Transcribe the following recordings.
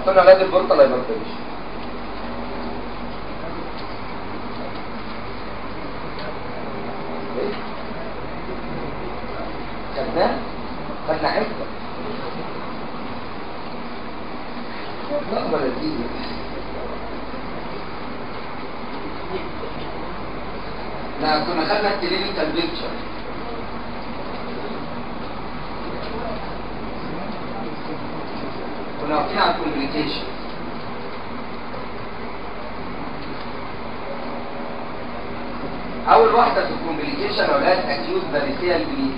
قلنا اولاد البورتال هايبرتنشن إيه؟ خدناه خدنا حته نقبل الدين لا كنا خدنا الكلينيكال بيكتشر كنا واقفين على الكومبليكيشن اول واحده في الكومبليكيشن اولاد اكيوت فاريسيال بليد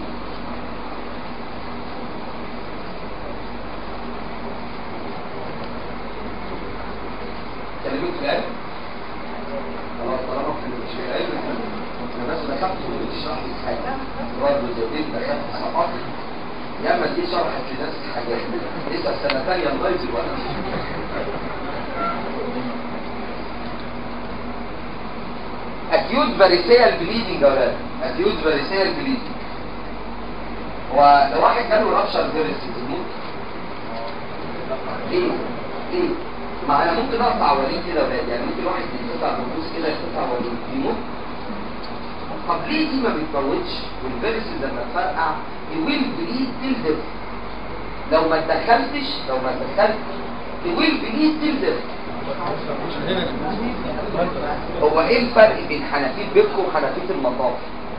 كلمت في القلب خلاص طالما في في القلب انا بس دخلت الشرح حاجه برضه زودت دخلت سقطت يا اما دي شرحت لناس حاجات لسه السنه ثانيه لغايه دلوقتي اكيوت فاريسيال بليدنج يا ولاد اكيوت فاريسيال بليدنج هو لو واحد جاله رابشر فيرس يموت ليه؟ ليه؟ ما انا ممكن اقطع وليد كده ولاد يعني ممكن واحد يقطع بنبوس كده يقطع وليد يموت طب ليه دي ما بتموتش والفيرس لما تفرقع الويل بليد تلدف لو ما اتدخلتش لو ما اتدخلتش الويل بليد تلدف هو ايه الفرق بين حنفيه بيبكو وحنفيه المطاف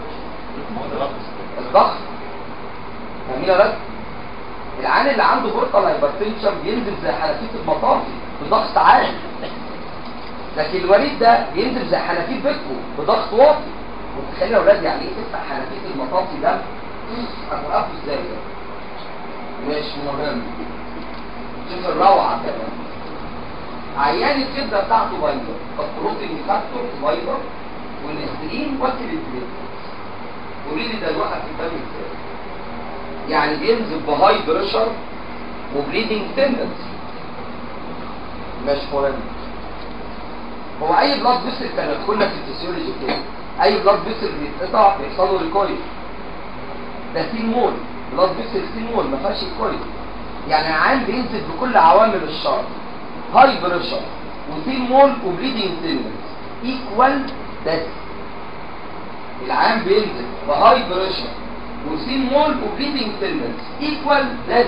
الضغط فاهمين يا ولاد العيان اللي عنده بورتال هايبرتنشن بينزل زي حنفيه المطافي بضغط عالي لكن الوليد ده بينزل زي حنفيه بيبكو بضغط واطي متخيل يا ولاد يعني ايه تفتح حنفيه المطافي ده هتوقفه ازاي ده مش مهم شوف الروعه كمان عيان الكبده بتاعته بايظه البروتين فاكتور بايظه والاسترين واكل البليت قولي لي ده الواحد في الدم ازاي يعني بينزل بهاي بريشر وبليدنج تندنسي مش مهم هو اي بلاد فيسل كان يدخلنا في الفسيولوجي كده اي بلاد فيسل بيتقطع بيحصل له ريكويل ده سيمول بلاد فيسل سيمول ما فيهاش ريكويل يعني العيان بينزل بكل عوامل الشر هاي بريشر وسيمول وبليدنج تندنسي ايكوال ده العيان بينزل بهاي بريشر وسيمول وبليدنج تندنسي ايكوال ده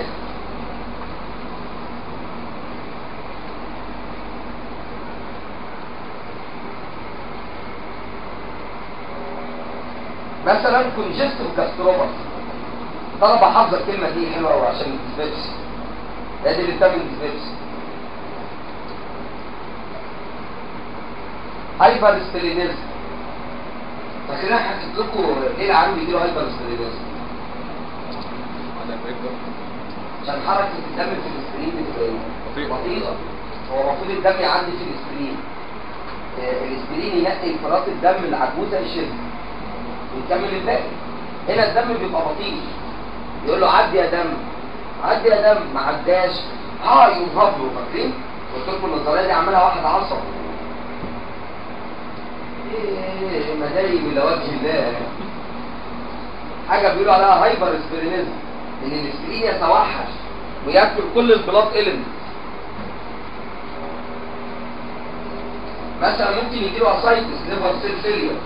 مثلا كونجستيف جاستروباثي طلب حافظه الكلمه دي حلوه قوي عشان ما تثبتش ادي اللي بتعمل تثبتش هايبر ستيرينيزم فخلينا حكيت لكم ليه العالم بيجي له هايبر ستيرينيزم عشان حركه الدم في الاسترين ازاي بطيئه هو المفروض الدم يعدي في الاسترين آه، الاسترين ينقي انفراط الدم العجوزه يشد ويكمل الباقي هنا الدم بيبقى بطيء يقول له عدي يا دم عدي يا دم ما عداش اه ينهض له فاكرين قلت لكم النظريه دي عملها واحد عصب ايه مداري الى وجه الله حاجه بيقولوا عليها هايبر اسبرينيزم ان الاسبرين يتوحش وياكل كل البلاط اليمنت مثلا ممكن يجي له اسايتس ليفر سيل فيلير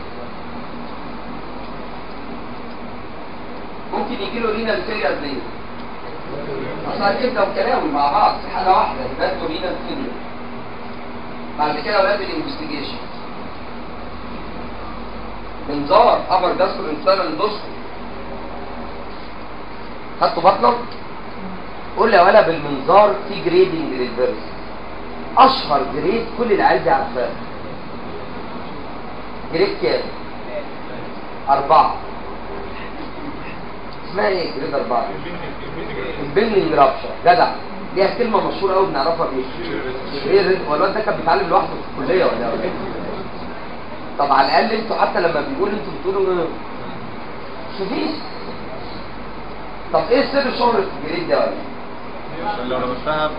ممكن يجي له رينال فيلير ليه؟ اصلا كبده وكلاوي مع بعض في حاله واحده يبقى رينال فيلير بعد كده اولاد الانفستيجيشن منظار ابر جاسترو انسان دوسكو خدتوا بطنك قول لي يا ولا بالمنظار في جريدنج للفيرس اشهر جريد كل العيال دي عارفاه جريد كام؟ أربعة اسمها ايه جريد أربعة؟ البيلنج رابشر جدع ليها كلمة مشهورة قوي بنعرفها بيه ايه هو الواد ده كان بيتعلم لوحده في الكلية ولا ايه؟ طب على الأقل انتوا حتى لما بيقول انتوا بتقولوا شوفيش طب ايه سر شهرة الجريد ده ولا عشان لو لمستها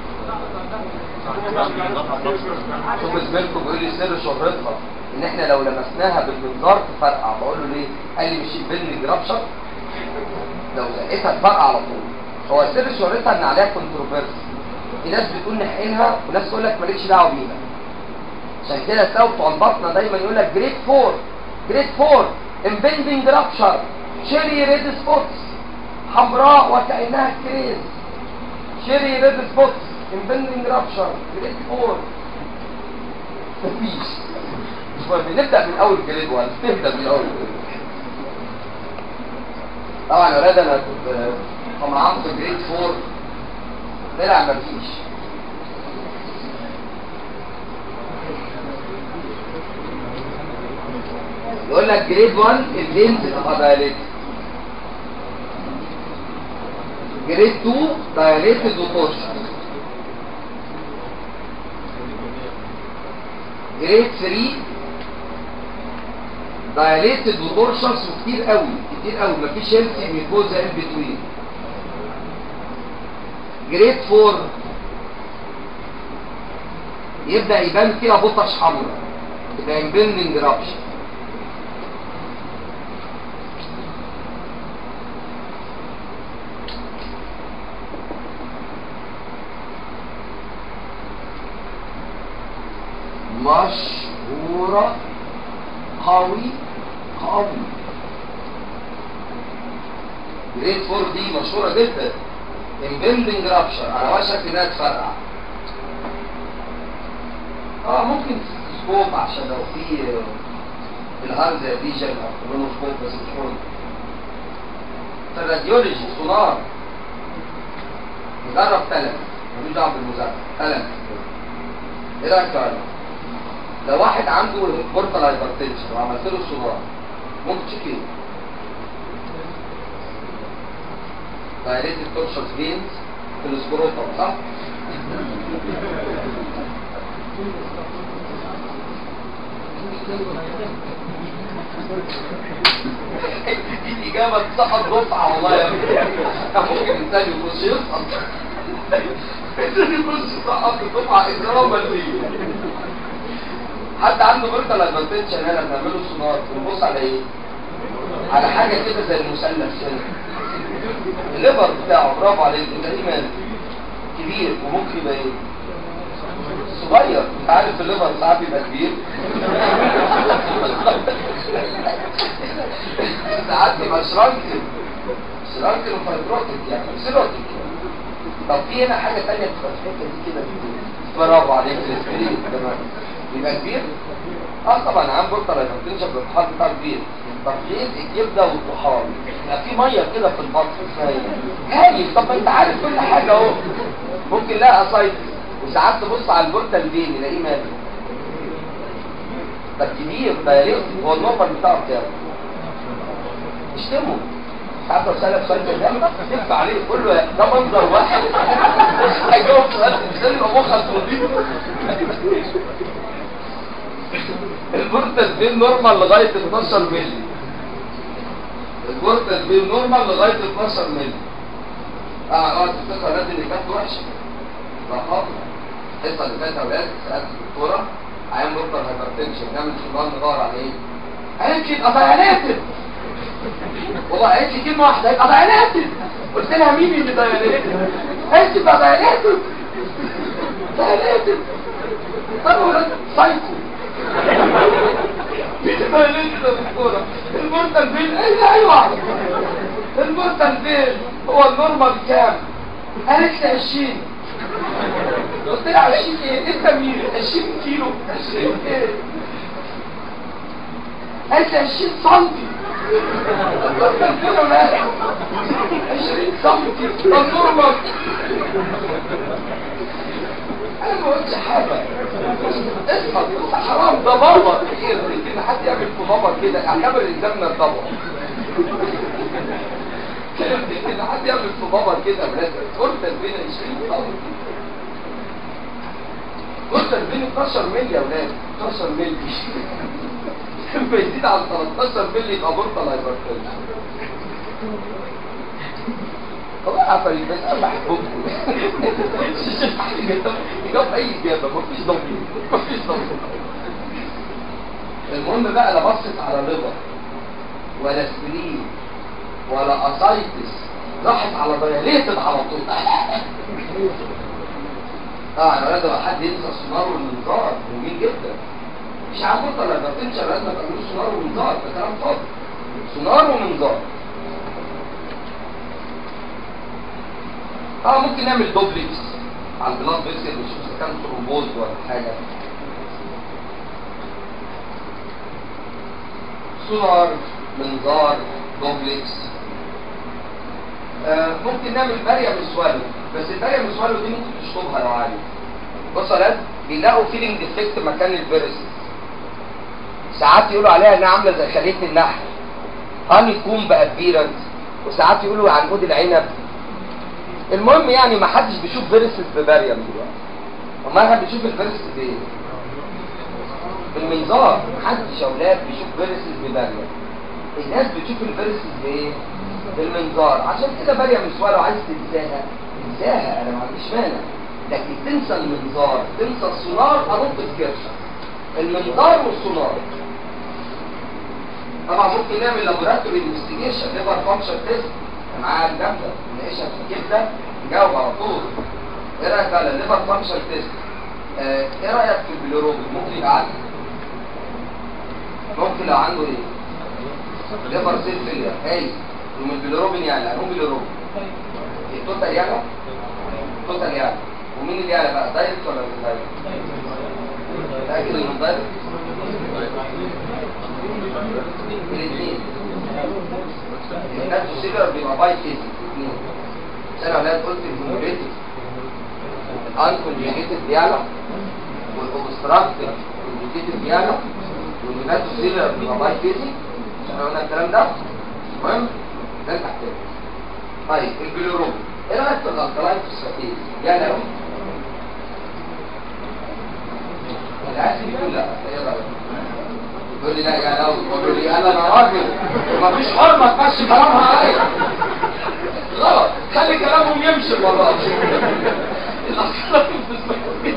شوف زميلكم بيقول لي سر شهرتها ان احنا لو لمسناها بالمنظار تفرقع بقول له ليه؟ قال لي مش البن جرابشر لو لقيتها تفرقع على طول هو سر شهرتها ان عليها كونتروفيرسي في ناس بتقول نحقنها وناس تقول لك مالكش دعوه بيها عشان كده تلاقوا بتوع البطنه دايما يقول لك جريد 4 جريد 4 امبندنج رابشر شيري ريد سبوتس حمراء وكانها كريز شيري ريد سبوتس امبندنج رابشر جريد 4 مفيش مش مهم نبدا من اول جريد 1 نبدا من اول جريد طبعا يا ولاد انا كنت طمعان في جريد 4 طلع مفيش يقول لك جريد 1 اللينز تبقى دايليتد جريد 2 دايليتد وتورشن جريد 3 دايليتد وتورشنز وكتير قوي كتير قوي مفيش هيلثي ميكوزا ان بتوين جريد 4 يبدا يبان فيها بطش حمراء يبقى امبندنج رابشن مشهورة قوي قوي جريد فور دي مشهورة جدا امبندنج رابشر على وشك انها تفرقع اه ممكن سكوب عشان لو في الهارز اديشن او كولونوسكوب بس مش مهم في الراديولوجي سونار نجرب تلم ملوش دعوه بالمذاكره تلم ايه رايك يا ولد؟ لو واحد عنده بورتال هايبرتنشن وعملت له سونار ممكن تشوف ايه؟ دايريتد تورشس فينز في السكروتم صح؟ دي إجابة تسقط دفعة والله يا ابني ممكن إنسان يخش يسقط إنسان يخش يسقط دفعة إجرام ليه حد عنده بورتال هايبرتنشن هنا بنعمله سونار ونبص على إيه؟ على حاجة كده زي المثلث هنا الليفر بتاعه برافو عليك انت ايمان كبير وممكن يبقى ايه صغير انت عارف الليفر ساعات بيبقى كبير ساعات بيبقى شرانكل شرانكل وفايبروتيك يعني سيروتيك طب في هنا حاجه ثانيه تبقى في الحته دي كده برافو عليك الاسبرين تمام يبقى كبير اه طبعا عم بورتال هايبرتنشن بالطحال بتاعه كبير طب ليه الكبده والطحال يبقى في ميه كده في البطن اسمها ايه هايل طب ما انت عارف كل حاجه اهو ممكن لا اسايتس وساعات تبص على البورتال فين يلاقيه مات ده كبير ده يا ريت هو النمبر بتاعه كام اشتمه ساعات لو سالك سؤال زي ده تف عليه قول له ده منظر واحد هيجاوب سؤال ازاي يبقى مخك نضيف البورتال فين نورمال لغايه 12 مللي البورتال فين نورمال لغايه 12 مللي اه اه الفكره الناس اللي كانت وحشه ده خطر الحصه اللي فاتت يا ولاد سالت الدكتوره عيان بورتال هايبرتنشن نعمل شغل ندور على ايه؟ قالت لي يبقى دايلاتد والله قالت لي كلمه واحده يبقى دايلاتد قلت لها مين اللي دايلاتد؟ قالت لي يبقى دايلاتد دايلاتد طب يا ولاد سايكو الدكتورة المرتل فين ايوه ايوه المرتل فين هو النورمال كام قالت لي 20 قلت لها 20 ايه انت مين 20 كيلو 20 ايه قالت لي 20 سنتي المرتل فين يا ولاد 20 سنتي ده النورمال انا ما قلتش حاجه اسمع انت حرام ده بابا يمكن حد يعمل في بابا كده اعتبر الزمن الضبط يمكن حد يعمل في بابا كده بلاد قلت بين 20 سم قلت بين 12 مللي يا ولاد 12 مللي لما يزيد عن 13 مللي يبقى بورتال هايبرتنشن والله عفريت بس انا بحبكم اجابه اي اجابه مفيش ضمير مفيش ضمير المهم بقى لا بصت على ليفر ولا سبرين ولا اسايتس راحت على دايليتد على طول اه انا لازم حد ينسى السونار والمنظار جميل جدا مش عارف انت لما تنشر لازم تعملوا سونار ومنظار ده كلام فاضي سونار ومنظار اه ممكن نعمل دوبلكس على البلاد فيسل نشوف اذا كان ترومبوز ولا حاجه سونار منظار دوبلكس آه ممكن نعمل باريا مسوالو بس الباريا مسوالو دي ممكن تشطبها لو عايز بص يا ولاد بيلاقوا فيلينج ديفكت مكان الفيرس ساعات يقولوا عليها انها عامله زي خليه النحل هاني كوم بابيرنس وساعات يقولوا عنقود العنب المهم يعني ما حدش بيشوف فيرسس بباريم دلوقتي امال احنا بنشوف الفيرسس بايه؟ بالمنظار محدش يا اولاد بيشوف فيرسس بباريم الناس بتشوف الفيرسس بايه؟ بالمنظار عشان كده باريم مسواه لو عايز تنساها انساها انا ما عنديش مانع لكن تنسى المنظار تنسى السونار انط الكرشه المنظار والسونار طبعا ممكن نعمل لابوراتوري انفستيجيشن ليفر فانكشن تيست معاها الجامده نلاقيها في الكبده نجاوب على طول ايه رايك بقى الليفر فانكشن تيست آه، ايه رايك في البيليروبين ممكن يبقى عنده ممكن لو عنده ايه ليفر سيل فيلير هاي يوم البيليروبين يعني هو بيليروبين التوتال يعلى التوتال يعلى ومين اللي يعلى بقى دايركت ولا مش دايركت متاكد انه دايركت الاثنين الناس سيلر بيبقى باي كيس اثنين انا اولاد قلت الهيموريتك الانكونجيجيتد بيعلى والاوبستراكتيف كونجيجيتد بيعلى والناس سيلر بيبقى باي كيس احنا قلنا الكلام ده المهم ده تحت طيب البيليروبين ايه رايك في الالكلاين فوسفاتيز يعني قوي العسل يقول لا ايه رايك يقول لي لا يا لو يقول لي انا انا راجل ومفيش حرمه تمشي كلامها عليا غلط خلي كلامهم يمشي والله الالكلاين فوسفاتيز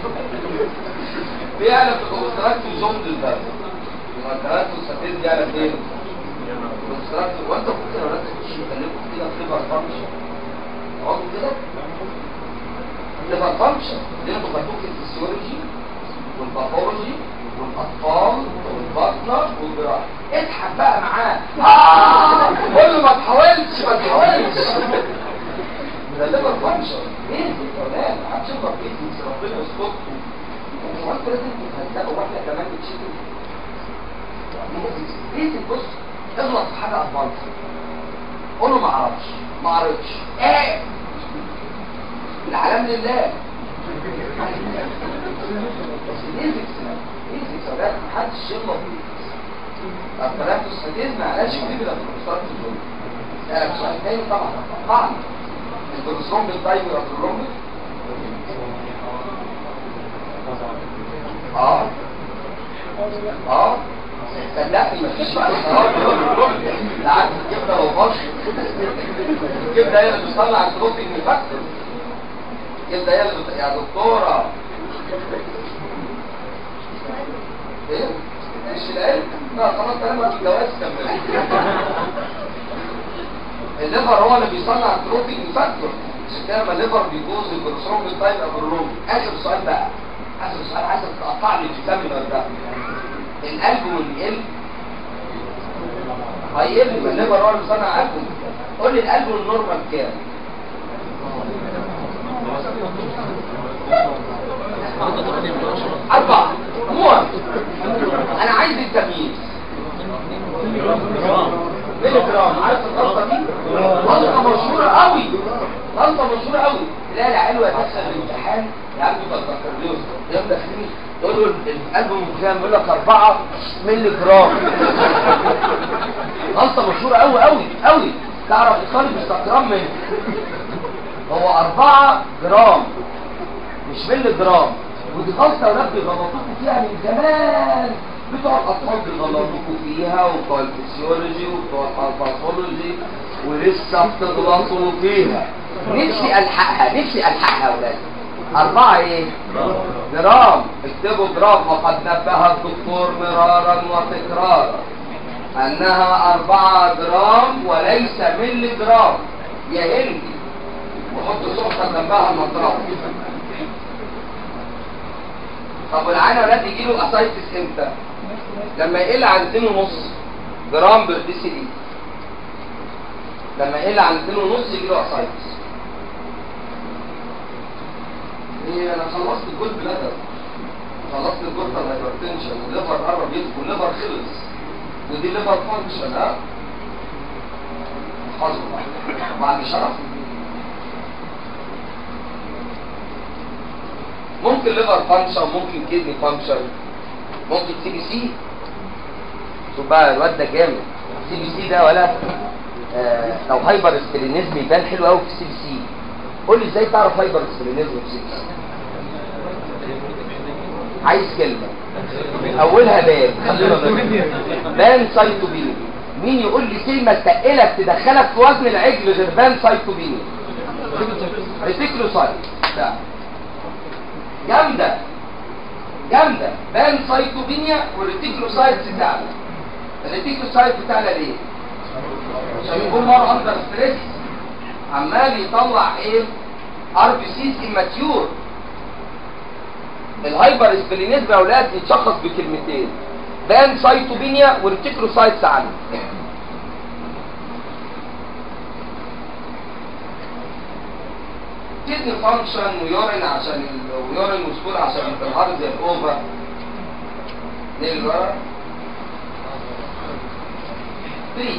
بيعلى في الاوستراكت وزومد الباب الالكلاين فوسفاتيز بيعلى فين؟ الاوستراكت وانت ممكن ولا تخش يكلموا كده في ليفر فانكشن اقعدوا كده ليفر فانكشن دي انتوا خدتوه في الفسيولوجي والباثولوجي والاطفال والبطنه والجراحه اضحك بقى معاه آه! قول له ما تحاولش ما تحاولش ده ليفر فانكشن ايه يا ولاد ما حدش يضرب ايدي ربنا يسكتكم هو انتوا لازم تصدقوا واحنا كمان بتشيلوا ليه بص اغلط في حاجه ادفانس قول له ما اعرفش ما قريتش ايه العالم لله بس بيزكس بيزكس يا ولاد محدش يغلط بيزكس طب كلام تستفيد ما علاش كتير لما تستفيد في الدنيا اسالك سؤال تاني طبعا طبعا البروستروم بالتايم ولا البروم اه اه صدقني مفيش بقى العكس الكبده لو فش الكبده هي اللي بتصنع البروتين من الفاكتور الكبده هي اللي بت... يا دكتوره ايه مش العلم لا خلاص كلامك في الجواز كمل الليفر هو اللي بيصنع البروتين من فاكتور عشان كده لما الليفر بيجوز البروتين بالتايب او الروم اخر سؤال بقى اخر سؤال عايزك تقطع لي الفيتامين ده القلب والقلب هيقل ما الليفر هو اللي بيصنع قلبه قول لي القلب والنورمال كام أربعة موت أنا عايز التمييز ملي جرام عارف الغلطة دي؟ غلطة مشهورة قوي غلطة مشهورة قوي لا العيال هتدخل الامتحان يا عم يبقى البكالوريوس يبدأ فيه تقول له القلب المكان يقول لك 4 ملي جرام غلطة مشهورة قوي قوي قوي تعرف الطالب استقرام منه هو 4 جرام مش ملي جرام ودي غلطة ولاد بيغلطوكوا فيها من زمان بتوع الاطفال بيغلطوكوا فيها وبتوع الفسيولوجي وبتوع الباثولوجي ولسه بتغلطوا فيها نفسي الحقها نفسي الحقها يا ولاد أربعة إيه؟ جرام اكتبوا جرام وقد نبه الدكتور مرارا وتكرارا أنها أربعة جرام وليس ملي جرام يا هندي وحط صورتك جنبها المضرب طب والعيان يا ولاد يجي له اسايتس امتى لما يقل عن 2.5 جرام بر دي سي لما يقل عن 2.5 يجي له اسايتس ايه انا خلصت الجول بلادر خلصت الجورتال هايبرتنشن والليفر قرب يدخل والليفر خلص ودي ليفر فانكشن ها احفظوا بقى. بعد شرف ممكن ليفر فانكشن ممكن كيدني فانكشن ممكن سي بي سي شوف بقى الواد ده جامد سي بي سي ده ولا آه لو هايبر اسبرينيزم يبان حلو قوي في السي بي سي قول لي ازاي تعرف هايبر اسبرينيزم في السي بي سي عايز كلمه اولها بان خلينا نقرا. بان سايتوبينيا مين يقول لي كلمه تقلك تدخلك في وزن العجل غير بان سايتوبينيا ريتيكلوسايت لا. جامده جامده بان سايتوبينيا والريتيكلوسايت بتاعنا الريتيكلوسايت بتاعنا ليه؟ عشان يكون مره اندر ستريس عمال يطلع ايه؟ ار بي سيز اماتيور الهايبر اسبلينيزم يا اولاد يتشخص بكلمتين بان سايتوبينيا وريتيكلوسايتس عنه كدني فانكشن ويورين عشان ال- ويورين وسكول عشان الانهار زي الاوفر نيجي بقى 3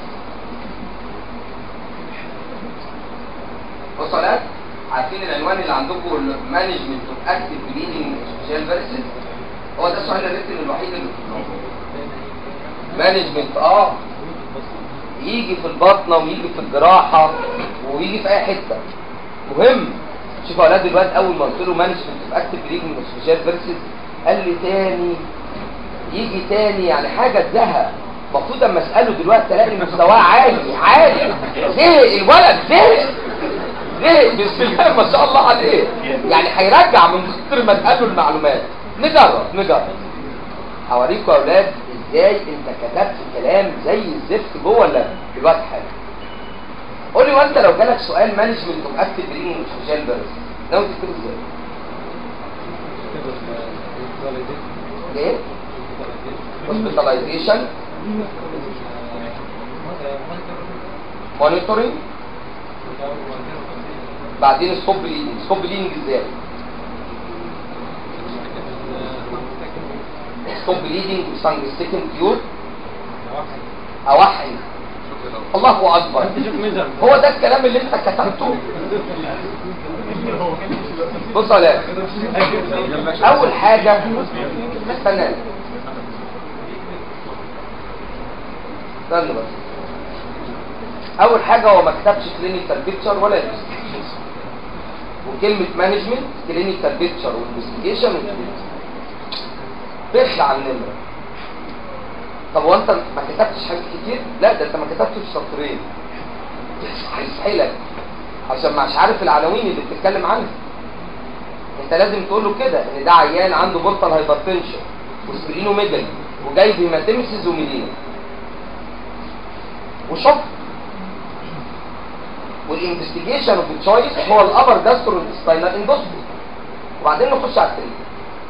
بصوا يا ولاد عارفين العنوان اللي عندكم مانجمنت اوف اكتف بليدنج سوشيال فيرسز هو ده السؤال الريتم الوحيد اللي في الموضوع مانجمنت اه يجي في البطنه ويجي في الجراحه ويجي في اي حته مهم شوفوا يا اولاد الواد اول ما قلت له مانجمنت اوف اكتف بليدنج سوشيال فيرسز قال لي تاني يجي تاني يعني حاجه اتزهق المفروض اما اساله دلوقتي الاقي مستواه عالي عالي زهق الولد زهق زهق بسم الله ما شاء الله عليه يعني هيرجع من كتر ما اتقال له المعلومات نجرب نجرب هوريكم يا اولاد ازاي انت كتبت كلام زي الزفت جوه اللاب دلوقتي حالا قول لي وانت لو جالك سؤال مانجمنت اوف اكتف برينج سوشيال بيرز ناوي تكتبه ازاي؟ ايه؟ hospitalization monitoring بعدين ستوب بليدنج ستوب بليدنج ازاي ستوب بليدنج سانجستيكن كيور اوحي الله اكبر هو ده الكلام اللي انت كتبته بص يا ولاد اول حاجه استنى استنى بس اول حاجه هو ما كتبش كلينيكال بيكتشر ولا انفستيجيشن وكلمه مانجمنت كلينيكال بيكتشر وانفستيجيشن بخ على النمره طب هو انت ما كتبتش حاجات كتير لا ده انت ما كتبتش سطرين هيسحلك عشان مش عارف العناوين اللي بتتكلم عنها انت لازم تقول له كده ان ده عيان عنده بورتال هايبرتنشن وسبرينوميجالي وجاي بهيماتيمسيس وميلينا وشوف والانفستيجيشن اوف تشويس هو الابر جاسترو انتستينال اندوسكوبي وبعدين نخش على التريت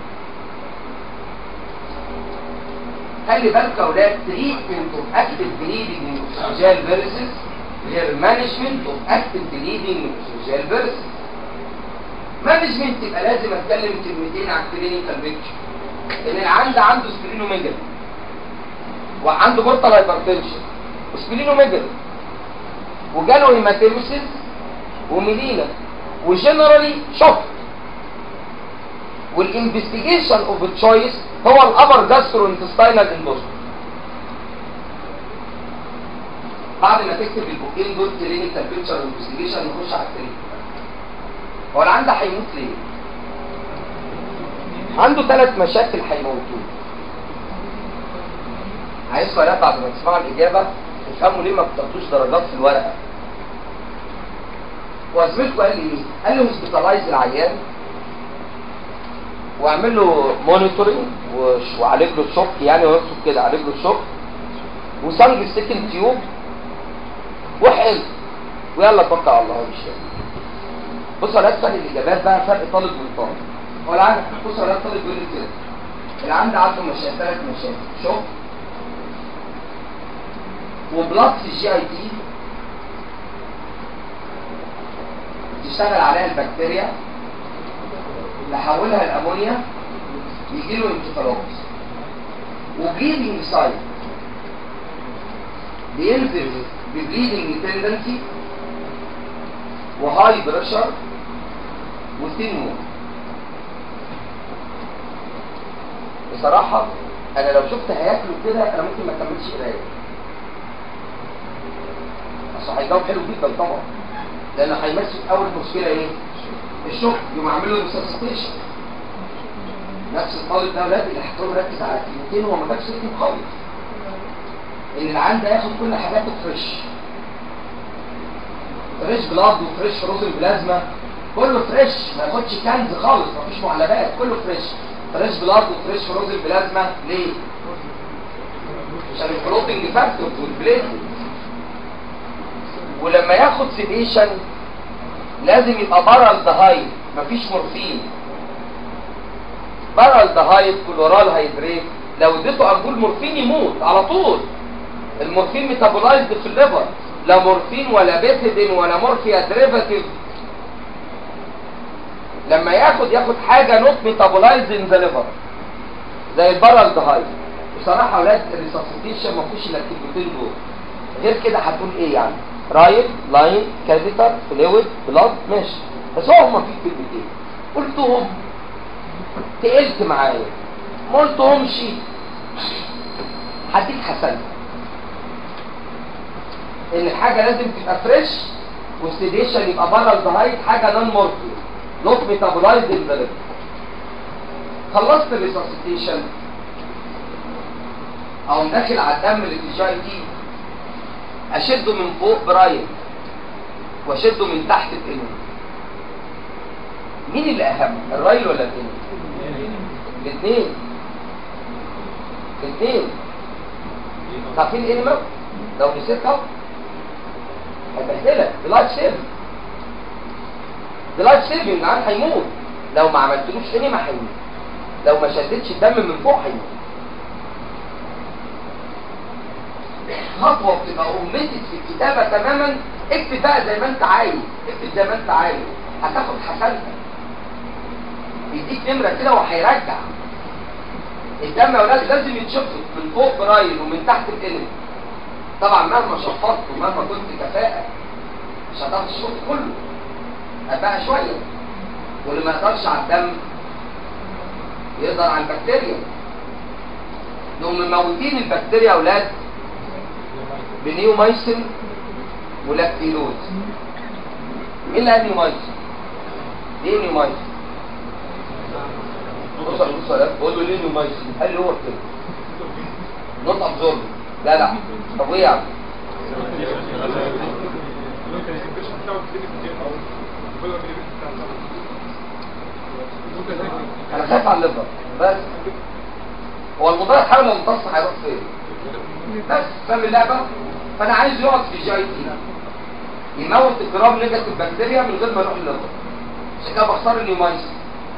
خلي بالك يا اولاد تريتمنت اوف اكتف بليدنج سوشيال فيرسز غير مانجمنت اوف اكتف بليدنج سوشيال فيرسز مانجمنت يبقى لازم اتكلم كلمتين على الكلينيكال بيكتشر ان العند عنده سبرينوميجالي وعنده بورتال هايبرتنشن وسبلينوميجالي وجاله هيماتيمسيس وميلينا وجنرالي شوك والانفستيجيشن اوف تشويس هو الابر جاسترو انتستينال اندوسكوبي بعد ما تكتب البوكين دول كلينيكال بيكتشر انفستيجيشن نخش على الكلينيك هو اللي عنده هيموت ليه؟ عنده ثلاث مشاكل هيموتوه عايزكم يا بعد ما تسمعوا الاجابه تفهموا ليه ما بتاخدوش درجات في الورقه وزميلكم قال لي ايه؟ قال لي هوسبيتالايز العيان واعمل له مونيتورنج وعالج له الشوك يعني ويكتب كده عالج له الشوك وسنج السكن تيوب وحل ويلا توكل على الله مش بصوا يا فرق الاجابات بقى فرق طالب من طالب هو العند بص على الطالب بيقول لي كده العند عنده مشاكل ثلاث مشاكل شوك وبلس الجي اي تي تشتغل عليها البكتيريا نحولها الامونيا يجي له انتفالوبس وبليدنج سايد بينزل ببليدنج تندنسي وهاي بريشر وثين مود بصراحة انا لو شفت هياكله كده انا ممكن ما اكملش قرايه اصل هيجاوب حلو جدا طبعا لان هيمسك اول مشكله ايه الشغل يقوم عامل له ريسسيتيشن نفس الطالب ده ولاد اللي هتقول ركز على الكلمتين هو ما جابش ريتم خالص ان العيان ده ياخد كل حاجاته فريش فريش بلاد وفريش فروزن بلازما كله فريش ما ياخدش كنز خالص مفيش معلبات كله فريش فريش بلاد وفريش فروزن بلازما ليه؟ عشان الفلوتنج فاكتور والبليت ولما ياخد سيديشن لازم يبقى بارال دهايد مفيش مورفين بارال دهايد كلورال هيدريت لو اديته امبول مورفين يموت على طول المورفين ميتابولايزد في الليفر لا مورفين ولا بيثيدين ولا مورفيا ديريفاتيف لما ياخد ياخد حاجه نوت ميتابولايزد ان ذا ليفر زي البارال دهايد بصراحه يا اولاد الريسسيتيشن ما فيش الا الكلمتين دول غير كده هتقول ايه يعني رايت لاين كاثيتر فلويد بلاد ماشي بس هو هما في كلمتين قلتهم تقلت معايا ما قلتهمش هديك حسن ان الحاجه لازم تبقى فريش والسيديشن يبقى بره الزهايد حاجه نون مورفين نوت ميتابولايزد ان خلصت الريسسيتيشن او داخل على الدم اللي في جاي تي اشده من فوق برايم واشده من تحت الانم مين اللي اهم الرايل ولا الانم الاثنين الاثنين عارفين الانم لو نسيتها هتبهدلك بلايف سيف بلايف سيفنج العيان هيموت لو ما عملتلوش انما هيموت لو ما شدتش الدم من فوق هيموت خطوة بتبقى أمتت في الكتابة تماما اكتب بقى زي ما انت عايز اكتب زي ما انت عايز هتاخد حسنتك يديك نمرة كده وهيرجع الدم يا ولاد لازم يتشفط من فوق برايل ومن تحت الانم طبعا مهما شفطت ومهما كنت كفاءة مش هتاخد الشفط كله هتبقى شوية واللي ما يقدرش على الدم يقدر على البكتيريا نقوم مموتين البكتيريا يا ولاد بنيومايسين ولاكتيلوز مين اللي قال نيومايسين؟ ليه نيومايسين؟ بص بص بقول له ليه نيومايسين؟ قال لي هو كده نوت ابزورب لا لا طب ايه يعني؟ انا خايف على الليفر بس هو المضاد حاول لو امتص هيروح فين؟ بس فاهم اللعبه؟ فانا عايز يقعد في جي تي يموت الجرام نيجاتيف بكتيريا من غير ما يروح الليفر عشان كده بختار النيومايسين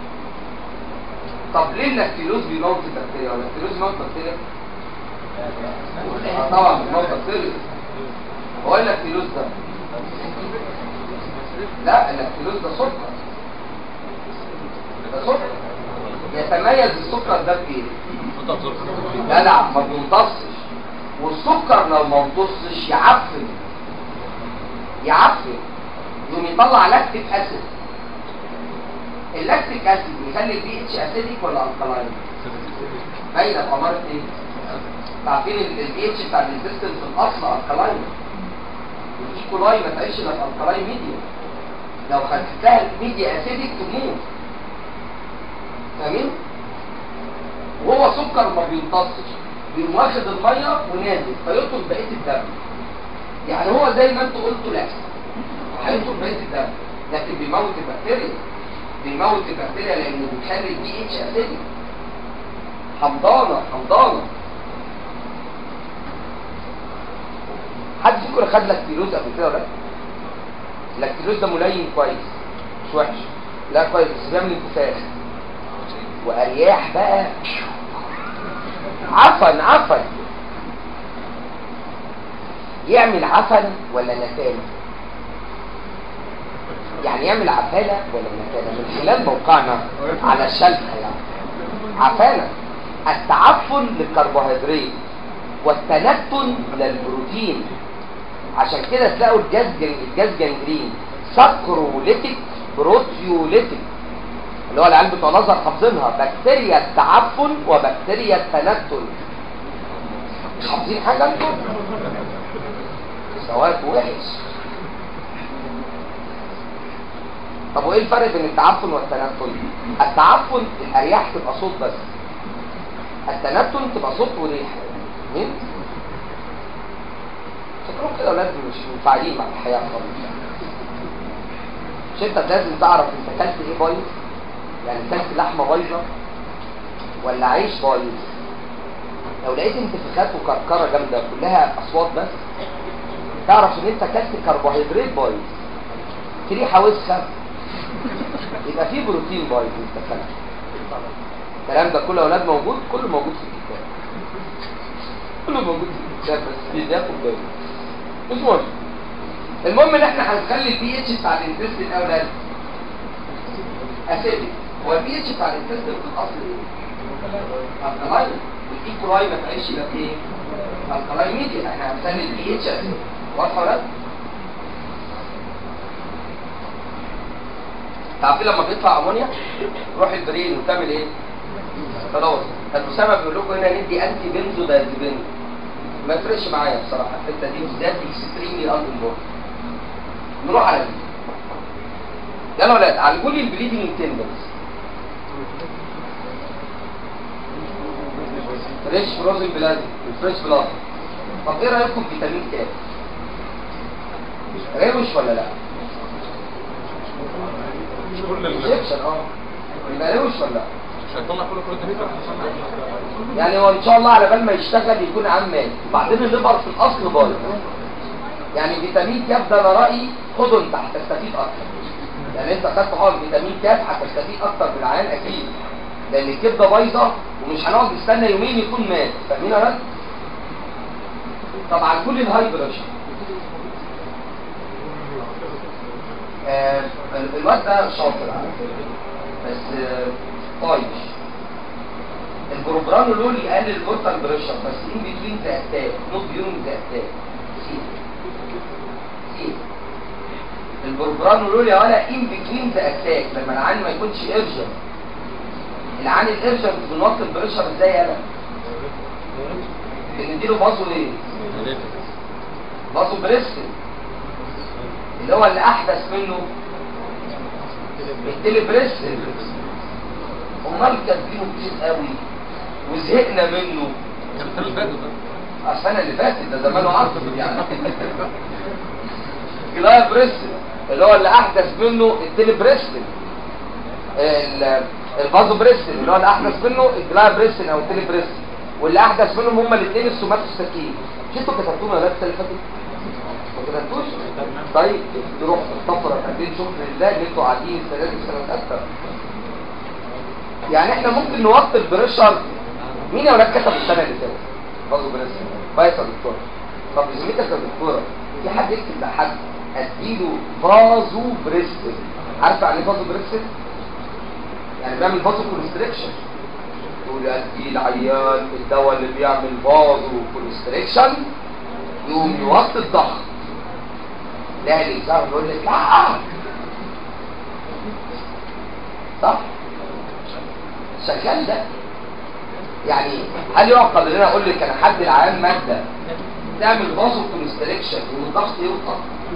طب ليه اللاكتيلوز بيموت البكتيريا؟ اللاكتيلوز بيموت بكتيريا؟ آه طبعا بيموت بكتيريا هو ايه اللاكتيلوز ده؟ لا اللاكتيلوز ده سكر ده سكر يتميز السكر ده بايه؟ جدع ما بيمتصش والسكر لو ما امتصش يعفن يعفن يقوم يطلع لاكتيك اسيد اللاكتيك اسيد يخلي البي اتش اسيديك ولا الكلاين باينه في اماره ايه عارفين البي اتش بتاع الانتستين في الاصل الكلاين الايكولاي ما تعيش الا في الكلاين ميديا لو خدتها الميديا اسيديك تموت فاهمين وهو سكر ما بيمتصش بيقوم واخد الميه ونازل فيطلب بقيه الدم يعني هو زي ما انتوا قلتوا لا هيطلب بقيه الدم لكن بيموت البكتيريا بيموت البكتيريا لانه بيخلي البي اتش اسيدي حمضانه حمضانه حد فيكم خد لاكتيلوز قبل كده ولا لا؟ اللاكتيلوز ده ملين كويس مش وحش لا كويس بس بيعمل انتفاخ وارياح بقى عفن عفن يعمل عفن ولا نتانة يعني يعمل عفانة ولا نتانة من خلال موقعنا على الشلفة يعني عفانة التعفن للكربوهيدرات والتنتن للبروتين عشان كده تلاقوا الجاز جن- الجاز جنجرين سكروليتيك بروتيوليتيك اللي هو العيال بتوع نظر حافظينها بكتيريا التعفن وبكتيريا التنتن مش حافظين حاجه انتوا سواء وحش طب وايه الفرق بين التعفن والتنتن التعفن الارياح تبقى صوت بس التنتن تبقى صوت وريحه مين فكرهم كده اولاد مش منفعلين مع الحياه خالص مش انت لازم تعرف انت اكلت ايه بايظ يعني اكلت لحمه بايظه ولا عيش بايظ لو لقيت انتفاخات وكركره جامده كلها اصوات بس تعرف ان انت اكلت كربوهيدرات بايظ في ريحه وسخه يبقى في بروتين بايظ انت اكلته الكلام ده كله يا اولاد موجود كله موجود في الكتاب كله موجود في الكتاب بس بياخد باله مش مهم المهم ان احنا هنخلي البي اتش بتاع الانتست الاولاد اسيدي هو البي اتش بتاع الانتست في الاصل ايه؟ الكلاين والايكولاي ما تعيش يبقى ايه؟ الكلاين ميديا احنا هنخلي البي اتش اسيدي واضحه ولا لا؟ تعرفين لما بيطلع امونيا تروح البرين وتعمل ايه؟ خلاص الاسامه بيقول لكم هنا ندي انتي بنزو دايزيبين ما يفرقش معايا بصراحه الحته دي بالذات اكستريملي اندر نروح على دي يلا يا ولاد عالجوا لي البليدنج تندرز فريش فروزن بلاد الفريش بلاد طب ايه رايكم في فيتامين كام؟ روش ولا لا؟ مش كل ال- ايجيبشن اه يبقى روش ولا لا؟ مش هيطلع كل بروتين يعني هو ان شاء الله على بال ما يشتغل يكون عام مات وبعدين الليفر في الاصل بايظ يعني فيتامين كاف ده انا رايي خده انت هتستفيد اكتر يعني انت خدت حقن فيتامين كاف هتستفيد اكتر بالعيان اكيد لان الكبده بايظه ومش هنقعد نستنى يومين يكون مات فاهمين يا ولاد؟ طبعا كل الهاي بريشر آه ال- الواد ده شاطر على فكره بس آه، طايش البروبرانولول يقلل البورتال بريشر بس ان بتوين ذا اتاك نوت بيوم ذا اتاك سي سي البروبرانولول يا ولا ان بتوين ذا اتاك لما العين ما يكونش ارجنت العين الارجنت بنوطي البريشر ازاي يالا بنديله بازو ليه بازو بريستن اللي هو اللي احدث منه التلي بريستن امال كاتبينه كتير قوي وزهقنا منه السنة اللي فاتت ده. السنه اللي فاتت ده زمانه عصر يعني كلايا بريستن اللي هو اللي احدث منه التلي بريستن ال- البازو بريستن اللي هو اللي احدث منه الجلايا بريستن او التلي بريستن واللي احدث منهم هما الاثنين السوماتوستاتين مش انتوا كتبتوهم يا ولاد السنه اللي فاتت؟ ما كتبتوش؟ طيب نروح الطفره قاعدين شكر لله ان انتوا قاعدين السنه دي سنه اكتر يعني احنا ممكن نوطي البريشر مين يا ولاد كتب السنه اللي فاتت؟ بازو بريستن كويس يا دكتور طب بذمتك يا دكتوره في حد يكتب لحد اديله فازو بريستن عارفه يعني ايه فازو بريستن؟ يعني بيعمل فازو كونستريكشن يقول ادي العيان الدواء اللي بيعمل فازو كونستريكشن يقوم يوطي الضغط لا اللي يظهر يقول لك لا صح شغال ده يعني هل يعقل ان انا اقول لك انا حد العيان ماده تعمل فازو كونستريكشن والضغط يوطى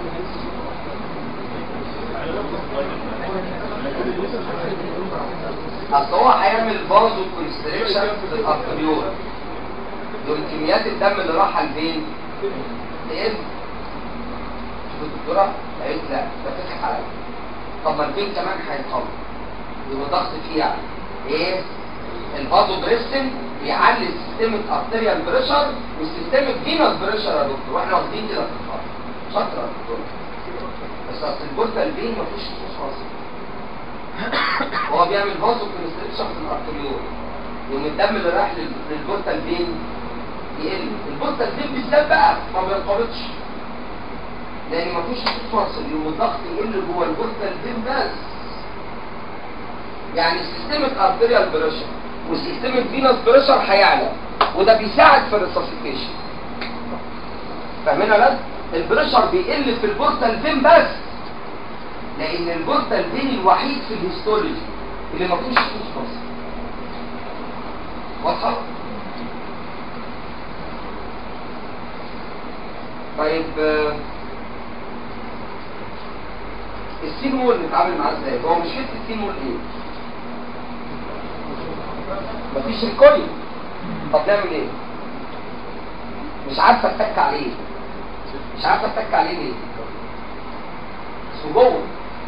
اصل هو هيعمل فازو كونستريكشن في الارتريول يوم كميات الدم اللي رايحه لفين؟ لإيه؟ شوف الدكتوره قالت لا ده بتضحك عليا طب ما الفين كمان هيتقوى يبقى ضغط فيه يعني ايه؟ الفازو بريستن بيعلي السيستمك ارتريال بريشر والسيستمك فينوس بريشر يا دكتور واحنا واخدين كده في الخط شاطره يا دكتور بس اصل البورتال فين مفيش خصوص خاص هو بيعمل فازو كونستريكشن في الارتريول يوم الدم اللي رايح لل- للبورتال فين يقل البورتال فين بالذات بقى ما بينقبضش لان ما فيش خطوط فاصل يوم الضغط يقل جوه البورتال فين بس يعني سيستمك ارتريال بريشر وسيستمك فينوس بريشر هيعلى وده بيساعد في الريسوسيتيشن فاهمين يا ولاد البريشر بيقل في البورتال فين بس لان البورتال فين الوحيد في الهيستولوجي اللي ما فيهوش خطوط فاصل واضحه طيب آه، السين وول نتعامل معاه ازاي هو مشكله السين وول ايه مفيش ريكويل طب نعمل ايه مش عارفه اتك عليه مش عارفه اتك عليه ليه اسمه جوه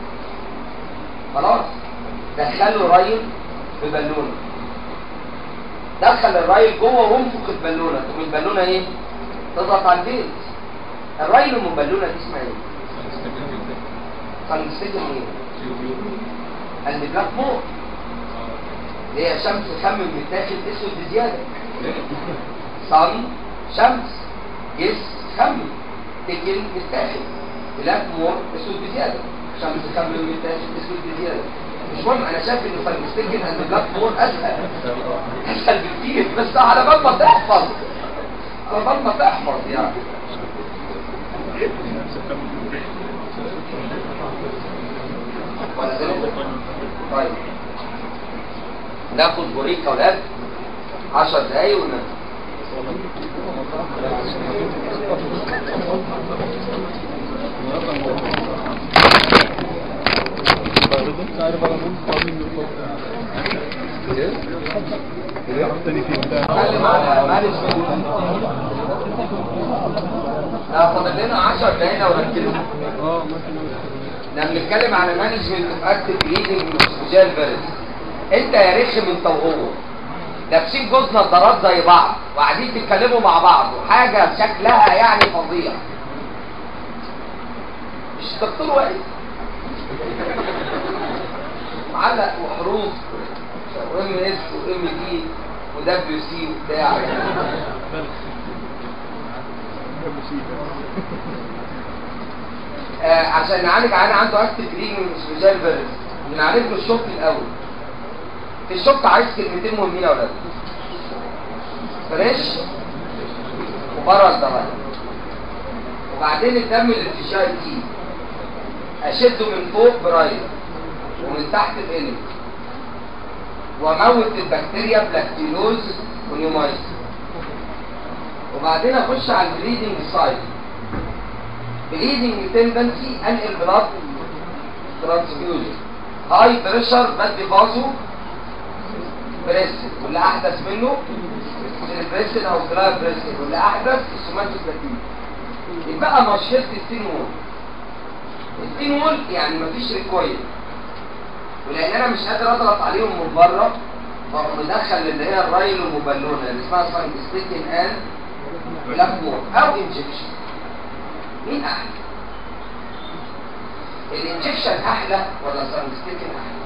خلاص دخله ريل ببالونه دخل الريل جوه وانفخ البالونه تقوم البالونه ايه تضغط على البيت الريل ام البالونه دي اسمها ايه فانستيجن ايه قال بلاك مور اللي هي شمس خم متاخد اسود بزياده صن شمس جس خم تكن متاخد بلاك مور اسود بزياده شمس خم متاخد اسود بزياده مش مهم انا شايف ان فانستيجن ان بلاك مور اسهل اسهل بكتير بس على بال ما تحفظ على بال ما تحفظ يعني ولا زلت؟ طيب ناخد بريك يا ولاد 10 دقايق وننام نتكلم على مانجمنت لا فاضل لنا 10 دقايق لو ركزوا لما بنتكلم على مانجمنت اوف اكتف ريدنج واستجال فيرس انت يا رخم انت وهو لابسين جوز نظارات زي بعض وقاعدين تتكلموا مع بعض وحاجه شكلها يعني فظيع مش الدكتور واقف معلق وحروف وام اس وام دي ودبليو سي وبتاع آه عشان نعالج عيان عنده اكتف رينج وسبيشال فيرس بنعالج له الشوك الاول في الشوك عايز كلمتين مهمين يا ولاد فريش وبره الدمار وبعدين الدم اللي في الشاي تي اشده من فوق برايز ومن تحت بقلب واموت البكتيريا بلاكتيلوز ونيومايس وبعدين اخش على البليدنج سايد بليدنج تندنسي انقل بلاد ترانسفيوجن هاي بريشر بدي بازو بريسن واللي احدث منه البريسن او جراب بريسن واللي احدث السوماتيك باتين يبقى مشهد السين وول السين وول يعني مفيش ريكويل ولان انا مش قادر اضغط عليهم من بره بقوم مدخل اللي هي الرايل المبلونه اللي اسمها سانكستيكين ان بلاك مور او انجكشن مين احلى الانجكشن احلى ولا سانكستيكين احلى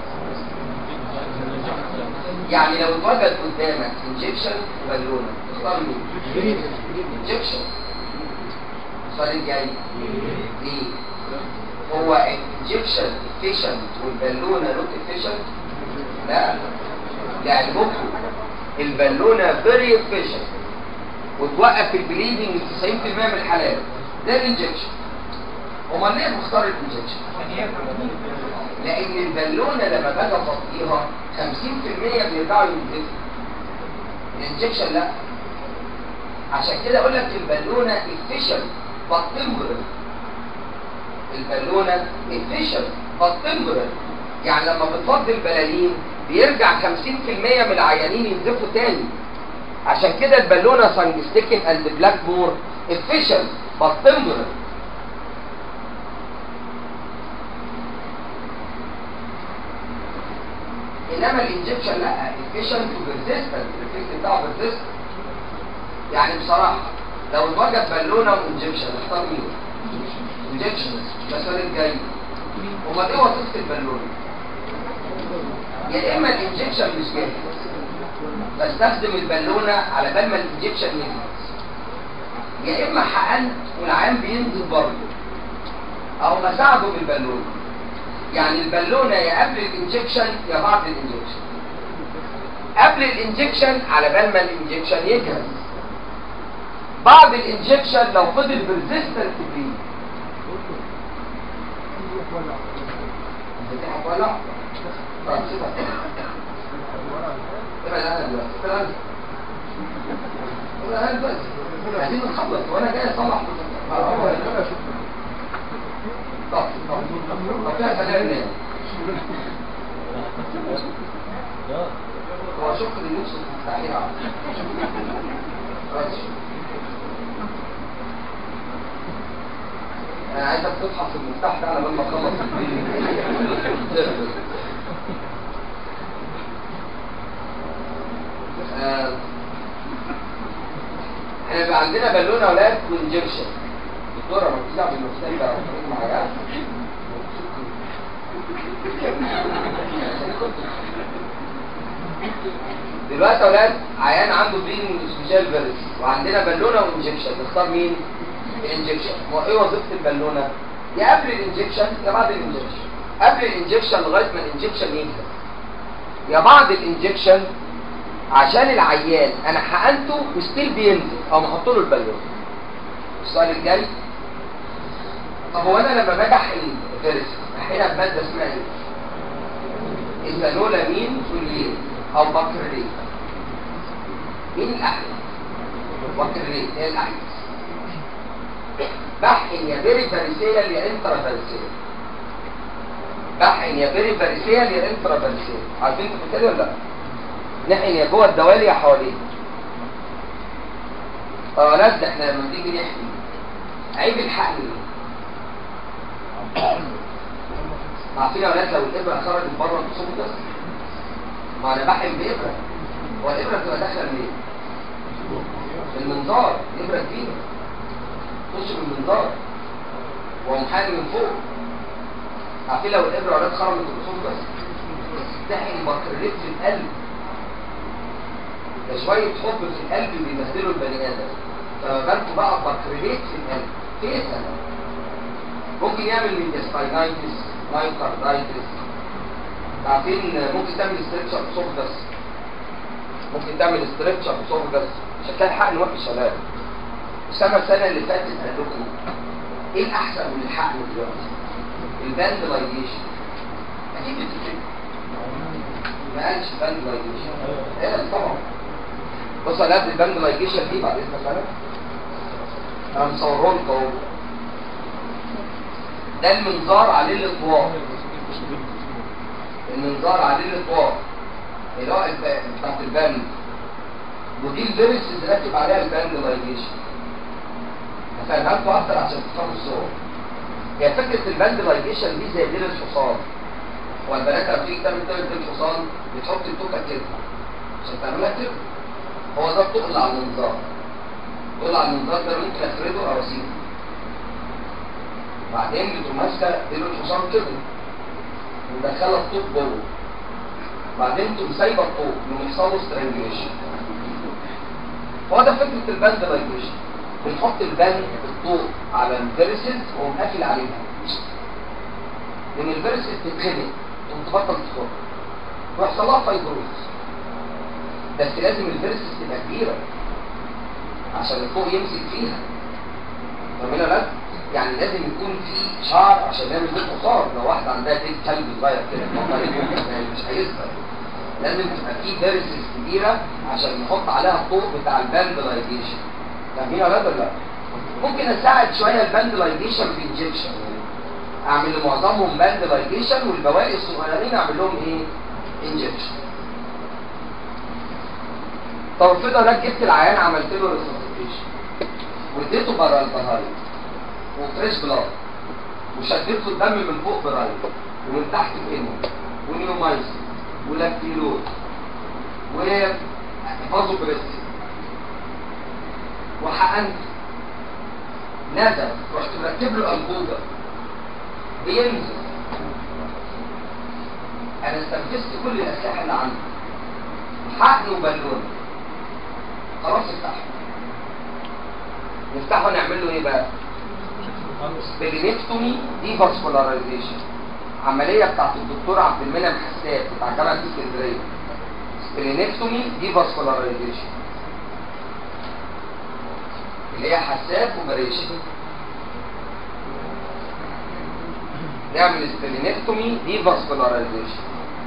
يعني لو اتوجد قدامك انجكشن وبالونه تختار مين انجكشن السؤال الجاي ليه هو انجكشن efficient والبالونه نوت efficient لا يعني ممكن البالونه فيري efficient وتوقف البليدنج 90% من الحالات ده الانجكشن امال ليه بختار الانجكشن لان البالونه لما باجي افضيها 50% بيرجعوا ينزفوا الانجكشن لا عشان كده اقول لك البالونه efficient but temporary البالونه efficient but temporary يعني لما بتفضي البلالين بيرجع 50% من العيانين ينزفوا تاني عشان كده البالونه سانجستيكن اند بلاك مور efficient but temporary انما الانجكشن لا efficient وبرزيستنت الافكت بتاعه برزيستنت يعني بصراحه لو اتوجد بالونه وانجكشن اختار مين؟ انجكشن السؤال الجاي امال ايه وظيفه البالونه؟ يا اما الانجكشن مش جاهز بستخدم البالونه على بال ما الانجكشن ينزل يا اما حقنت والعيان بينزل برضه او بساعده بالبالونه يعني البالونه يا قبل الانجكشن يا بعد الانجكشن قبل الانجكشن على بال ما الانجكشن يجهز بعد الانجكشن لو فضل بريزيستنت بريد ولا طب سيبها ابعد عنها دلوقتي ابعد عنها ابعد عنها دلوقتي عايزين نخلص وانا جاي اصلح طب طب طب فيها كلام ناس هو شوف اللي نفسه مستحيل عارف انا عايزك تفحص المفتاح ده على بال ما اخلص الفيديو آه، احنا بيبقى عندنا بالونه اولاد وانجكشن دكتوره ما تطلع بالمفتاح ده معايا دلوقتي يا اولاد عيان عنده برين سبيشال فيرس وعندنا بالونه وانجكشن نختار مين؟ الانجكشن هو ايه وظيفه البالونه؟ يا قبل الانجكشن يا بعد الانجكشن قبل الانجكشن لغايه ما الانجكشن ينزل يا بعد الانجكشن عشان العيان انا حقنته وستيل بينزل او محط له البالونه السؤال الجاي طب هو انا لما باجي احقن الفيرس احقنها بماده اسمها ايه؟ البالولامين سوليين او بكريت مين الاحلى بكريت هي الاحلى بحقن يا بيري فارسيال يا انترا فارسيال بحقن يا بيري فارسيال يا انترا فارسيال عارفين انتوا كده ولا لا نحقن يا جوه الدوالي يا حواليه اه لا احنا لما بنيجي نحقن عيب الحقن ايه عارفين يا ولاد لو الابره خرجت بره الخصوم ما انا بحقن بابره هو الابره بتبقى داخله منين؟ المنظار ابره كبيره تخش من المنظار ومحامي من فوق عارفين لو الابره ولاد خرجت الخصوم بس تحقن بكريت في القلب ده شويه حب في القلب بيمثلوا البني ادم فما بالكم بقى بكريت في القلب فيسا ممكن يعمل ميدياستاينايتس مايوكاردايتس عارفين ممكن تعمل استرتشر سوفدس ممكن تعمل استرتشر سوفدس عشان كده الحقن وحش يا شباب السنه السنه اللي فاتت قال لكم ايه الاحسن من الحقن دلوقتي الباند لايجيشن اكيد بتفرق ما قالش باند لايجيشن ايه طبعا بص على قد الباند لايجيشن دي بعد اذنك انا انا مصورهم لكم اهو ده المنظار عليه الاطوار المنظار عليه الاطوار اللي هو الب- بتاعت البند ودي الفيرس اللي راكب عليها الباند لايجيشن هفهمها لكم اكتر عشان تفهموا الصور هي فكره الباند لايجيشن دي زي ديل الحصان هو البنات لما تيجي تعمل تعمل ديل الحصان بتحط التوكه كده عشان تعملها كده هو ده الطوق اللي على المنظار الطوق اللي على المنظار ده ممكن افرده او اسيبه بعدين بتقوم ماسكه ديل الحصان كده ومدخله الطوق جوه بعدين تقوم سايبه الطوق يقوم يحصل له سترانجيشن هو ده فكره الباند لايجيشن بنحط الباند الطوق على الفيرسز وقوم قافل عليها لان الفيرسز تتخنق تقوم تبطل تخرج ويحصل لها فايبروز بس لازم الفيرسز تبقى كبيره عشان الطوق يمسك فيها فاهمين ولا لا؟ يعني لازم يكون في شعر عشان نعمل ديل حصان لو واحده عندها ديل كلب صغير كده يعني مش هيثبت لازم تبقى في فيرسز كبيره عشان نحط عليها الطوق بتاع الباند لايجيشن فاهمين يا ولاد ولا لا؟ ممكن اساعد شويه الباند لايجيشن في انجكشن اعمل لمعظمهم باند لايجيشن والبواقي الصغيرين اعمل لهم ايه؟ انجكشن طب افرض انا جبت العيان عملت له ريسوسيتيشن واديته بره البهايم وفريش بلاد وشددت له الدم من فوق برايم ومن تحت كيمو ونيومايسين ولاكتيلوز وفازو بريستي وحقنت نزل رحت مركب له انبوبه بينزل انا استنفذت كل الاسلحه اللي عندي حقن وبالون خلاص افتحه نفتحه نعمل له ايه بقى سبلينكتومي دي فاسكولاريزيشن عمليه بتاعت الدكتور عبد المنعم حساب بتاع جامعه اسكندريه سبلينكتومي دي فاسكولاريزيشن اللي هي حساب اوبريشن نعمل سبلينكتومي دي فاسكولاريزيشن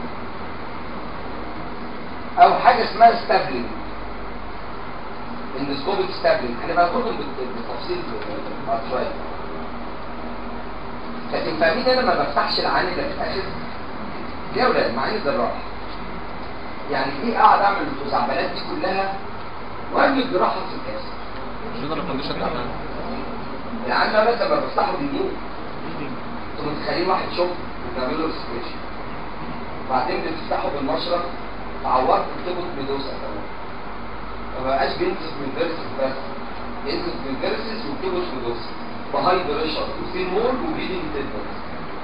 او حاجه اسمها ستابلينج اندسكوبيك ستابلينج هنبقى ناخدهم بالتفصيل بعد شويه لكن فاهمين انا ما بفتحش العين اللي في الاخر يا ولاد معاني الجراح يعني ليه قاعد اعمل الخزعبلات دي كلها وارمي الجراحه في الكاس مش ده الكونديشن تعبان العين ده بس لما بفتحه باليمين انتوا متخيلين واحد شوف بتعمل له ريسبريشن بعدين بتفتحه بالمشرط تعورت بتبط ميدوسا كمان ما بقاش بينزف من فيرسس بس ينزف من فيرسس وبتبط ميدوسا وهاي بريشر وسين مول وبليدنج تندرز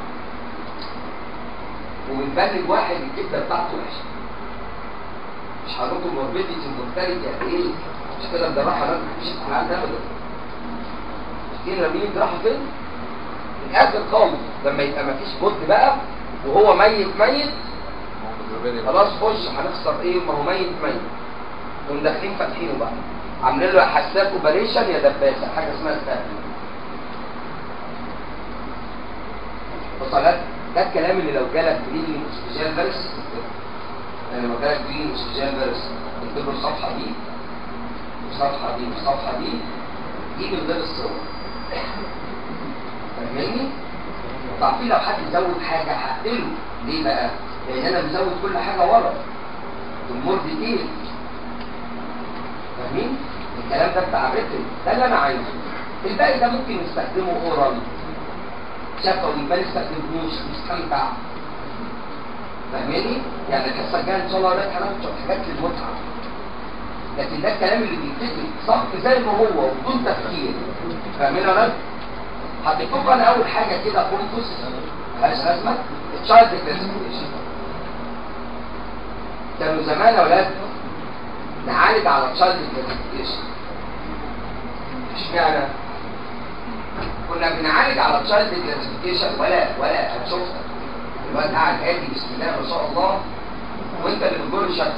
وبتبلج واحد الكبده بتاعته وحشه مش هنقول موربيدي سندوكتاريك يعني ايه مش كده الجراحه لازم مش الحلال ابدا دي رامين جراحه فين؟ الاخر خالص لما يبقى مفيش بد بقى وهو ميت ميت خلاص خش هنخسر ايه ما هو ميت ميت نقوم داخلين فاتحينه بقى عاملين له يا حساك اوبريشن يا دباسه حاجه اسمها ستابلينج وصلت ده الكلام اللي لو جالك بريدنج اسبيشال فيرس يعني لو جالك بريدنج اسبيشال فيرس اكتب له الصفحه دي والصفحه دي والصفحه دي دي من غير الصور فاهمني؟ تعرفين لو حد زود حاجه هقتله ليه بقى؟ لان انا مزود كل حاجه ورا المور ديتيل فاهمين؟ الكلام ده بتاع الريتم ده اللي انا عايزه الباقي ده ممكن نستخدمه اورال شفوي ما نستخدمهوش نستمتع فاهماني؟ يعني الحصه الجايه ان شاء الله هناك هناخد حاجات للمتعه لكن ده الكلام اللي بيتكتب صح زي ما هو وبدون تفكير فاهمين يا ولاد؟ هتكتب انا اول حاجه كده كونفوس ملهاش لازمه تشايلد كلاسيفيكيشن كانوا زمان يا ولاد نعالج على تشايلد كلاسيفيكيشن اشمعنى؟ كنا بنعالج على تشايلد كلاسيفيكيشن ولا ولا هتشوفها الواد قاعد هادي بسم الله ما شاء الله وانت اللي بتجر شكلك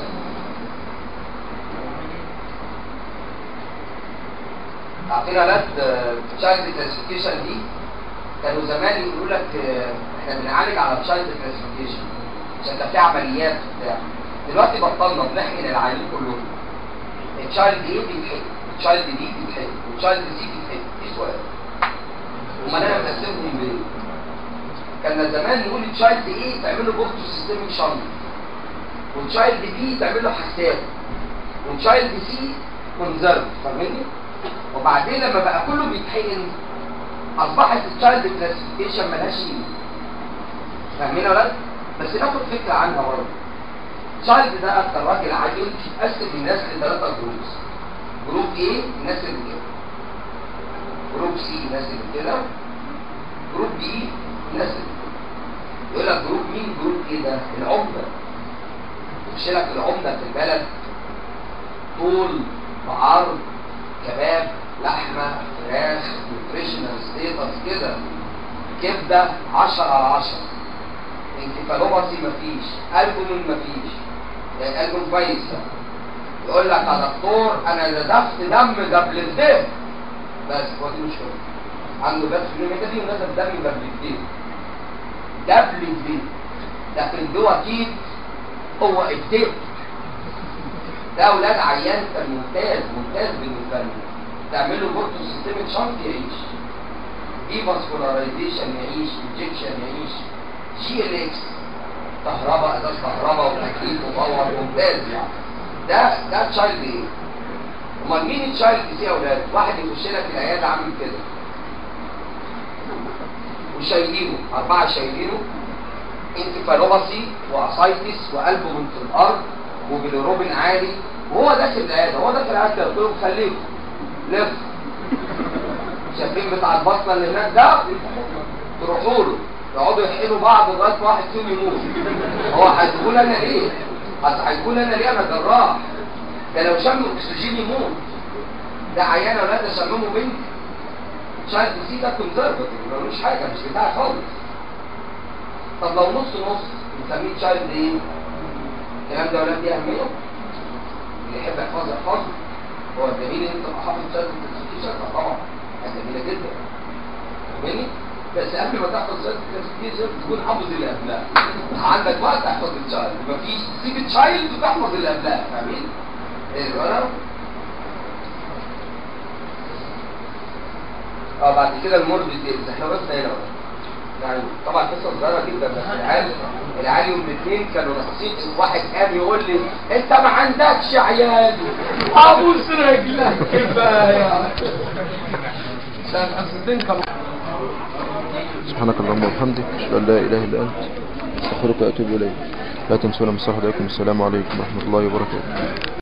اعطينا لات تشايلد كلاسيفيكيشن دي كانوا زمان يقولوا لك آه، احنا بنعالج على تشايلد كلاسيفيكيشن عشان كان في عمليات وبتاع دلوقتي بطلنا بنحقن العيانين كلهم التشايلد ايه بيتحقن التشايلد دي بيتحقن والتشايلد سي بيتحقن في سؤال امال انا مقسمهم ليه؟ كان زمان نقول التشايلد ايه تعمل له بورتو سيستميك شنط والتشايلد بي تعمل له حساب والتشايلد سي كونزرف فاهمني؟ وبعدين لما بقى كله بيتحقن اصبحت التشايلد كلاسيفيكيشن ملهاش قيمه فاهمين يا ولاد؟ بس ناخد فكره عنها برضه التشايلد ده اكتر راجل عاجل قسم الناس لثلاثه جروبس جروب ايه الناس اللي كده جروب سي الناس اللي كده جروب بي الناس اللي كده يقول لك جروب مين جروب ايه ده العمده يخش لك العمده في البلد طول بعرض كباب لحمه فراخ نيوتريشنال ستيتس كده كبده 10 على 10 انكفالوباسي مفيش البومين مفيش يعني البوم كويس يقول لك يا دكتور انا نزفت دم قبل الدم بس هو دي مشكله عنده بس في دي ونزف دم قبل الدم قبل الدم لكن ده اكيد هو الدم ده اولاد عيان كان ممتاز ممتاز بالنسبه لي تعمله بورتو سيستميك شنط يعيش دي فاسكولارايزيشن يعيش انجكشن يعيش جي ال اكس كهرباء ازاز كهرباء وتكييف وباور ممتاز يعني ده ده تشايلد ايه؟ امال مين التشايلد سي يا اولاد؟ واحد يخش لك العياده عامل كده وشايلينه اربعه شايلينه انتفالوباسي واسايتس وقلبه في الارض وبيليروبين عالي وهو داخل العياده هو داخل العياده كده قلت لهم خليكم لف شايفين بتاع البطنه اللي هناك ده تروحوا له يقعدوا يحقنوا بعض لغايه واحد فيهم يموت هو هيقول انا ليه؟ اصل هيقول انا ليه انا جراح ده لو شم الاكسجين يموت ده عيان يا ولاد شممه بنت شايف سي ده كونسرفتيف ملوش حاجه مش بتاعي خالص طب لو نص نص نسميه تشايلد ايه؟ الكلام ده يا ولاد ليه اهميه؟ اللي يحب يحفظ يحفظ هو الجميل ان انت تبقى حافظ تشايلد كلاسيفيكيشن طبعا حاجه جميله جدا فاهمني؟ بس قبل ما تحفظ تشايلد كلاسيفيكيشن تكون حافظ اللي قبلها عندك وقت تحفظ التشايلد مفيش تسيب تشايلد وتحفظ اللي قبلها فاهمين؟ ايه الورق؟ اه بعد كده الموربيد ديز احنا بس هنا بقى. يعني طبعا قصه صغيره جدا بس العيال العيال يوم الاثنين كانوا ناقصين واحد قام يقول لي انت ما عندكش عيال ابوس رجلك كفايه عشان حصتين كانوا سبحانك اللهم وبحمدك اشهد ان لا اله الا انت استغفرك واتوب اليك لا تنسونا من صالح السلام عليكم ورحمه الله وبركاته